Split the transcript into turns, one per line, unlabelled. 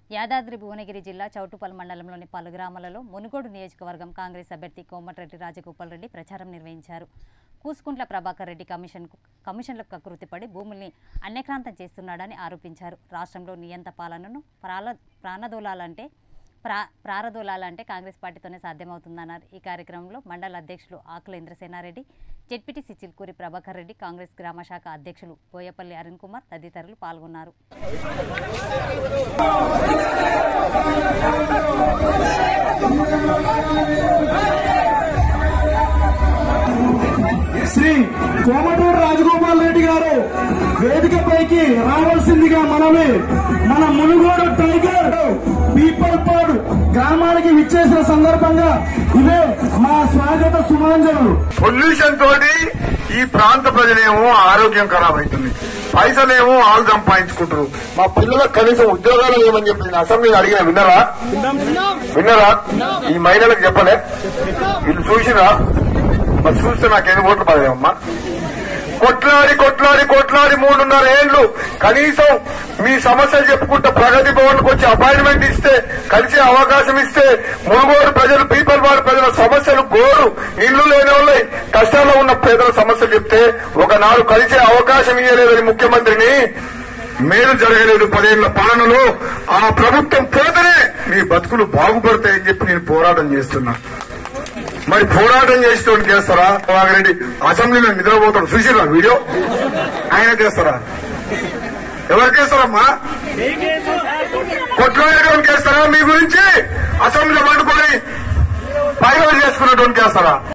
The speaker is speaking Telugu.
యాదాద్రి భువనగిరి జిల్లా చౌటుపల్ మండలంలోని పలు గ్రామాలలో మునుగోడు నియోజకవర్గం కాంగ్రెస్ అభ్యర్థి కోమటిరెడ్డి రాజగోపాల్ రెడ్డి ప్రచారం నిర్వహించారు కూసుకుంట్ల ప్రభాకర్ రెడ్డి కమిషన్ కమిషన్లకు కకృతిపడి భూముల్ని అన్యక్రాంతం చేస్తున్నాడని ఆరోపించారు రాష్ట్రంలో నియంత పాలనను ప్రాల ప్రాణదోలాలంటే ప్రా ప్రారదోలాలంటే కాంగ్రెస్ పార్టీతోనే సాధ్యమవుతుందన్నారు ఈ కార్యక్రమంలో మండల అధ్యక్షులు ఆకుల ఇంద్రసేనారెడ్డి జెడ్పీటీసీ చిల్కూరి ప్రభాకర్ రెడ్డి కాంగ్రెస్ గ్రామ శాఖ అధ్యక్షులు బోయపల్లి అరుణ్ కుమార్ తదితరులు పాల్గొన్నారు
శ్రీ కోమటూరు రాజగోపాల్ రెడ్డి గారు వేదికపైకి రావాల్సిందిగా మనమే మన మునుగోడు టైగర్ పీపల్ పాడు గ్రామానికి విచ్చేసిన సందర్భంగా ఇవే మా స్వాగత సుమాంజలు
పొల్యూషన్ తోటి ఈ ప్రాంత ప్రజలేమో ఆరోగ్యం ఖరాబ్ అవుతుంది పైసలేమో వాళ్ళు సంపాదించుకుంటారు మా పిల్లలకు కనీసం ఉద్యోగాలు ఏమని చెప్పి నేను అసెంబ్లీలో అడిగిన విన్నరా విన్నరా ఈ మహిళలకు చెప్పలే వీళ్ళు చూసిరా మరి చూస్తే నాకు ఎన్ని ఓట్లు పడలేమమ్మా కొట్లాడి కొట్లాడి కొట్లాడి మూడున్నర ఏళ్లు కనీసం మీ సమస్యలు చెప్పుకుంటే ప్రగతి భవన్ కు వచ్చి అపాయింట్మెంట్ ఇస్తే కలిసే అవకాశం ఇస్తే మునుగోడు ప్రజలు పీపల్ వారి ప్రజల సమస్యలు గోరు ఇల్లు లేని వాళ్ళై కష్టాల్లో ఉన్న పేదల సమస్యలు చెప్తే ఒకనాడు కలిసే అవకాశం ఇవ్వలేదని ముఖ్యమంత్రిని మేలు జరగలేదు పదేళ్ల పాలనలో ఆ ప్రభుత్వం పోతేనే మీ బతుకులు బాగుపడతాయని చెప్పి నేను పోరాటం చేస్తున్నా మరి పోరాటం చేసేటోడు చేస్తారా వాగిరెడ్డి అసెంబ్లీలో నిద్రపోతాడు చూసిరా వీడియో ఆయన చేస్తారా ఎవరు చేస్తారమ్మా కొట్లాడేటోనికి చేస్తారా మీ గురించి అసెంబ్లీలో పట్టుకొని పైగా చేసుకున్నటువంటి చేస్తారా